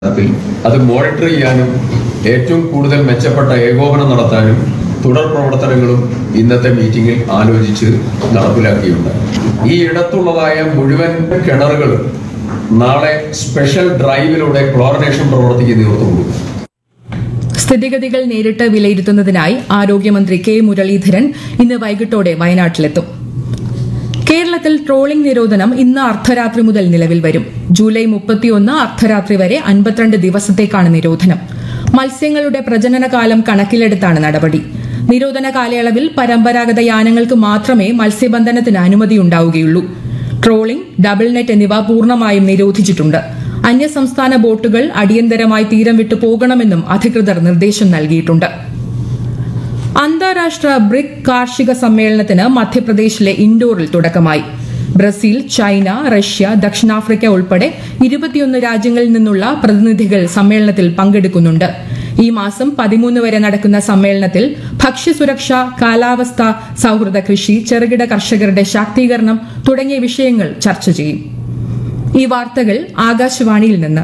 നടപ്പിൽ അത് മോണിറ്റർ ചെയ്യാനും ഏറ്റവും കൂടുതൽ മെച്ചപ്പെട്ട ഏകോപനം നടത്താനും തുടർ പ്രവർത്തനങ്ങളും ഇന്നത്തെ മീറ്റിംഗിൽ ആലോചിച്ച് നടപ്പിലാക്കിയിട്ടുണ്ട് ഈ ഇടത്തുള്ളതായ മുഴുവൻ കിണറുകളും നാളെ സ്പെഷ്യൽ ഡ്രൈവിലൂടെ ക്ലോറിനേഷൻ പ്രവർത്തിക്ക് നേതൃത്വം കൊടുക്കും സ്ഥിതിഗതികൾ നേരിട്ട് വിലയിരുത്തുന്നതിനായി ആരോഗ്യമന്ത്രി കെ മുരളീധരൻ ഇന്ന് വൈകിട്ടോടെ വയനാട്ടിലെത്തും കേരളത്തിൽ ട്രോളിംഗ് നിരോധനം ഇന്ന് അർദ്ധരാത്രി മുതൽ നിലവിൽ വരും ജൂലൈ മുപ്പത്തിയൊന്ന് അർദ്ധരാത്രി വരെ അൻപത്തിരണ്ട് ദിവസത്തേക്കാണ് നിരോധനം മത്സ്യങ്ങളുടെ പ്രജനനകാലം കണക്കിലെടുത്താണ് നടപടി നിരോധന കാലയളവിൽ പരമ്പരാഗത യാനങ്ങൾക്ക് മാത്രമേ മത്സ്യബന്ധനത്തിന് അനുമതിയുണ്ടാവുകയുള്ളൂ ട്രോളിംഗ് ഡബിൾ നെറ്റ് എന്നിവ പൂർണ്ണമായും നിരോധിച്ചിട്ടുണ്ട് അന്യസംസ്ഥാന ബോട്ടുകൾ അടിയന്തരമായി തീരം വിട്ടു പോകണമെന്നും അധികൃതർ നിർദ്ദേശം നൽകിയിട്ടുണ്ട് അന്താരാഷ്ട്ര ബ്രിക് കാർഷിക സമ്മേളനത്തിന് മധ്യപ്രദേശിലെ ഇൻഡോറിൽ തുടക്കമായി ബ്രസീൽ ചൈന റഷ്യ ദക്ഷിണാഫ്രിക്ക ഉൾപ്പെടെ ഇരുപത്തിയൊന്ന് രാജ്യങ്ങളിൽ നിന്നുള്ള പ്രതിനിധികൾ സമ്മേളനത്തിൽ പങ്കെടുക്കുന്നുണ്ട് ഈ മാസം പതിമൂന്ന് വരെ നടക്കുന്ന സമ്മേളനത്തിൽ ഭക്ഷ്യസുരക്ഷ കാലാവസ്ഥ സൌഹൃദ കൃഷി ചെറുകിട കർഷകരുടെ ശാക്തീകരണം തുടങ്ങിയ വിഷയങ്ങൾ ചർച്ച ചെയ്യും ഈ വാർത്തകൾ ആകാശവാണിയിൽ നിന്ന്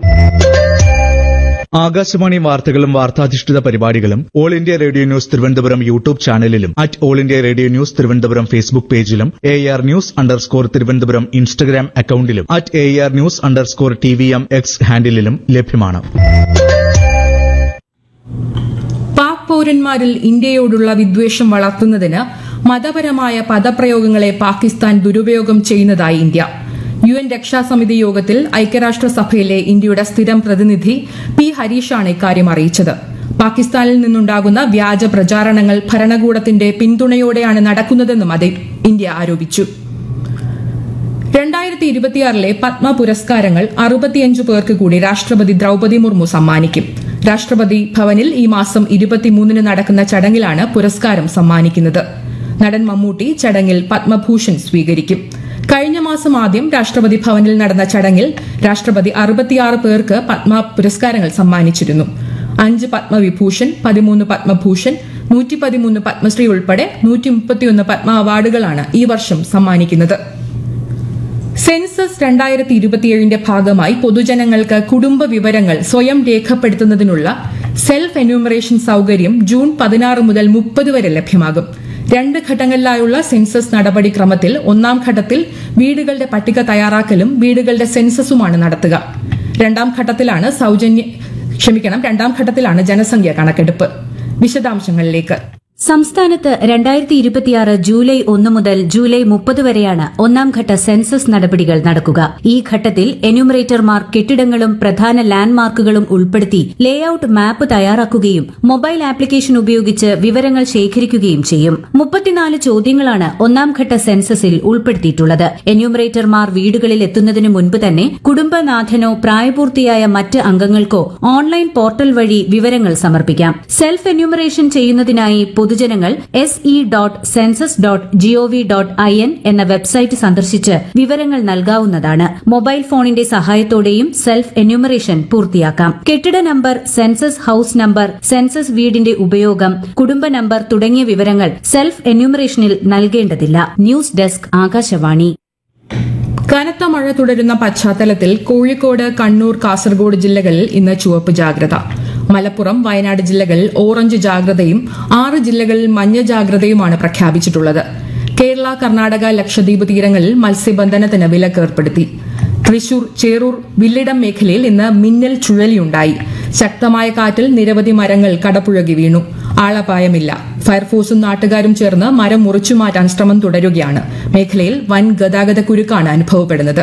ആകാശവാണി വാർത്തകളും വാർത്താധിഷ്ഠിത പരിപാടികളും all India radio news Thiruvananthapuram YouTube ചാനലിലും at all India radio news Thiruvananthapuram Facebook പേജിലും A R news underscore Thiruvananthapuram Instagram അക്കൌണ്ടിലും at A R news underscore T V M X ഹാൻഡിലും ലഭ്യമാണ് പാക് പൌരന്മാരിൽ ഇന്ത്യയോടുള്ള വിദ്വേഷം വളർത്തുന്നതിന് മതപരമായ പദപ്രയോഗങ്ങളെ പാകിസ്ഥാൻ ദുരുപയോഗം ചെയ്യുന്നതായി ഇന്ത്യ യു എൻ രക്ഷാസമിതി യോഗത്തിൽ ഐക്യരാഷ്ട്രസഭയിലെ ഇന്ത്യയുടെ സ്ഥിരം പ്രതിനിധി പി ഹരീഷാണ് ഇക്കാര്യം അറിയിച്ചത് പാകിസ്ഥാനിൽ നിന്നുണ്ടാകുന്ന വ്യാജ പ്രചാരണങ്ങൾ ഭരണകൂടത്തിന്റെ പിന്തുണയോടെയാണ് നടക്കുന്നതെന്നും അത് ഇന്ത്യ ആരോപിച്ചു രണ്ടായിരത്തി ഇരുപത്തിയാറിലെ പത്മ പുരസ്കാരങ്ങൾ അറുപത്തിയഞ്ച് പേർക്ക് കൂടി രാഷ്ട്രപതി ദ്രൌപതി മുർമു സമ്മാനിക്കും രാഷ്ട്രപതി ഭവനിൽ ഈ മാസം ഇരുപത്തിമൂന്നിന് നടക്കുന്ന ചടങ്ങിലാണ് പുരസ്കാരം സമ്മാനിക്കുന്നത് നടൻ മമ്മൂട്ടി ചടങ്ങിൽ പത്മഭൂഷൺ സ്വീകരിക്കും കഴിഞ്ഞ മാസം ആദ്യം രാഷ്ട്രപതി ഭവനിൽ നടന്ന ചടങ്ങിൽ രാഷ്ട്രപതി അറുപത്തിയാറ് പേർക്ക് പത്മ പുരസ്കാരങ്ങൾ സമ്മാനിച്ചിരുന്നു അഞ്ച് പത്മവിഭൂഷൺ പതിമൂന്ന് പത്മഭൂഷൺ നൂറ്റി പതിമൂന്ന് പത്മശ്രീ ഉൾപ്പെടെ നൂറ്റി മുപ്പത്തിയൊന്ന് പത്മ അവാർഡുകളാണ് ഈ വർഷം സമ്മാനിക്കുന്നത് സെൻസസ് രണ്ടായിരത്തി ഇരുപത്തിയേഴിന്റെ ഭാഗമായി പൊതുജനങ്ങൾക്ക് കുടുംബ വിവരങ്ങൾ സ്വയം രേഖപ്പെടുത്തുന്നതിനുള്ള സെൽഫ് എന്യൂമറേഷൻ സൌകര്യം ജൂൺ പതിനാറ് മുതൽ മുപ്പത് വരെ ലഭ്യമാകും രണ്ട് ഘട്ടങ്ങളിലായുള്ള സെൻസസ് നടപടിക്രമത്തിൽ ഒന്നാം ഘട്ടത്തിൽ വീടുകളുടെ പട്ടിക തയ്യാറാക്കലും വീടുകളുടെ സെൻസസുമാണ് നടത്തുക രണ്ടാം ഘട്ടത്തിലാണ് സൌജന്യ ക്ഷമിക്കണം രണ്ടാം ഘട്ടത്തിലാണ് ജനസംഖ്യ കണക്കെടുപ്പ് വിശദാംശങ്ങളിലേക്ക് സംസ്ഥാനത്ത് രണ്ടായിരത്തി ഇരുപത്തിയാറ് ജൂലൈ ഒന്ന് മുതൽ ജൂലൈ മുപ്പത് വരെയാണ് ഒന്നാം ഘട്ട സെൻസസ് നടപടികൾ നടക്കുക ഈ ഘട്ടത്തിൽ എന്യൂമറേറ്റർമാർ കെട്ടിടങ്ങളും പ്രധാന ലാൻഡ്മാർക്കുകളും ഉൾപ്പെടുത്തി ലേഔട്ട് മാപ്പ് തയ്യാറാക്കുകയും മൊബൈൽ ആപ്ലിക്കേഷൻ ഉപയോഗിച്ച് വിവരങ്ങൾ ശേഖരിക്കുകയും ചെയ്യും മുപ്പത്തിനാല് ചോദ്യങ്ങളാണ് ഒന്നാം ഘട്ട സെൻസസിൽ ഉൾപ്പെടുത്തിയിട്ടുള്ളത് എന്യൂമറേറ്റർമാർ വീടുകളിൽ എത്തുന്നതിന് മുൻപ് തന്നെ കുടുംബനാഥനോ പ്രായപൂർത്തിയായ മറ്റ് അംഗങ്ങൾക്കോ ഓൺലൈൻ പോർട്ടൽ വഴി വിവരങ്ങൾ സമർപ്പിക്കാം സെൽഫ് എന്യൂമറേഷൻ ചെയ്യുന്നതിനായി പൊതുജനങ്ങൾ S E dot census dot G O V dot I N എന്ന വെബ്സൈറ്റ് സന്ദർശിച്ച് വിവരങ്ങൾ നൽകാവുന്നതാണ് മൊബൈൽ ഫോണിന്റെ സഹായത്തോടെയും സെൽഫ് എന്യൂമറേഷൻ പൂർത്തിയാക്കാം കെട്ടിട number census house number census വീടിന്റെ ഉപയോഗം കുടുംബ നമ്പർ തുടങ്ങിയ വിവരങ്ങൾ സെൽഫ് എന്യൂമറേഷനിൽ നൽകേണ്ടതില്ല ന്യൂസ് ഡെസ്ക് ആകാശവാണി കനത്ത മഴ തുടരുന്ന പശ്ചാത്തലത്തിൽ കോഴിക്കോട് കണ്ണൂർ കാസർഗോഡ് ജില്ലകളിൽ ഇന്ന് ചുവപ്പ് ജാഗ്രത മലപ്പുറം വയനാട് ജില്ലകളിൽ ഓറഞ്ച് ജാഗ്രതയും ആറ് ജില്ലകളിൽ മഞ്ഞ ജാഗ്രതയുമാണ് പ്രഖ്യാപിച്ചിട്ടുള്ളത് കേരള കർണാടക ലക്ഷദ്വീപ് തീരങ്ങളിൽ മത്സ്യബന്ധനത്തിന് വിലക്ക് ഏർപ്പെടുത്തി തൃശൂർ ചേറൂർ വില്ലിടം മേഖലയിൽ ഇന്ന് മിന്നൽ ചുഴലിയുണ്ടായി ശക്തമായ കാറ്റിൽ നിരവധി മരങ്ങൾ കടപുഴകി വീണു ആളപായമില്ല ഫയർഫോഴ്സും നാട്ടുകാരും ചേർന്ന് മരം മുറിച്ചു മാറ്റാൻ ശ്രമം തുടരുകയാണ് മേഖലയിൽ വൻ ഗതാഗത കുരുക്കാണ് അനുഭവപ്പെടുന്നത്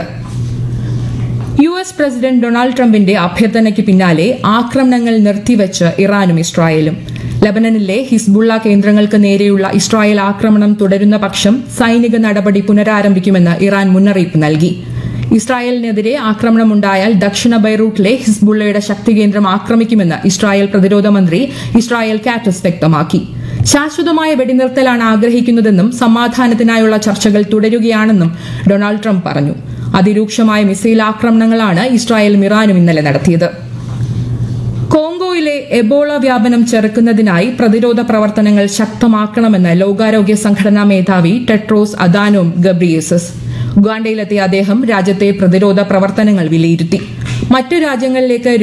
യു എസ് പ്രസിഡന്റ് ഡൊണാൾഡ് ട്രംപിന്റെ അഭ്യർത്ഥനയ്ക്ക് പിന്നാലെ ആക്രമണങ്ങൾ നിർത്തിവെച്ച് ഇറാനും ഇസ്രായേലും ലബനനിലെ ഹിസ്ബുള്ള കേന്ദ്രങ്ങൾക്ക് നേരെയുള്ള ഇസ്രായേൽ ആക്രമണം തുടരുന്ന പക്ഷം സൈനിക നടപടി പുനരാരംഭിക്കുമെന്ന് ഇറാൻ മുന്നറിയിപ്പ് നൽകി ഇസ്രായേലിനെതിരെ ആക്രമണമുണ്ടായാൽ ദക്ഷിണ ബൈറൂട്ടിലെ ഹിസ്ബുള്ളയുടെ ശക്തി കേന്ദ്രം ആക്രമിക്കുമെന്ന് ഇസ്രായേൽ പ്രതിരോധ മന്ത്രി ഇസ്രായേൽ കാറ്റസ് വ്യക്തമാക്കി ശാശ്വതമായ വെടിനിർത്തലാണ് ആഗ്രഹിക്കുന്നതെന്നും സമാധാനത്തിനായുള്ള ചർച്ചകൾ തുടരുകയാണെന്നും ഡൊണാൾഡ് ട്രംപ് പറഞ്ഞു അതിരൂക്ഷമായ മിസൈൽ ആക്രമണങ്ങളാണ് ഇസ്രായേലും ഇറാനും ഇന്നലെ നടത്തിയത് കോങ്കോയിലെ എബോള വ്യാപനം ചെറുക്കുന്നതിനായി പ്രതിരോധ പ്രവർത്തനങ്ങൾ ശക്തമാക്കണമെന്ന് ലോകാരോഗ്യ സംഘടനാ മേധാവി ടെട്രോസ് അദാനോം ഗബ്രിയേസസ് ഉഗാണ്ടയിലെത്തിയ അദ്ദേഹം രാജ്യത്തെ പ്രതിരോധ പ്രവർത്തനങ്ങൾ വിലയിരുത്തി മറ്റു രാജ്യങ്ങളിലേക്ക്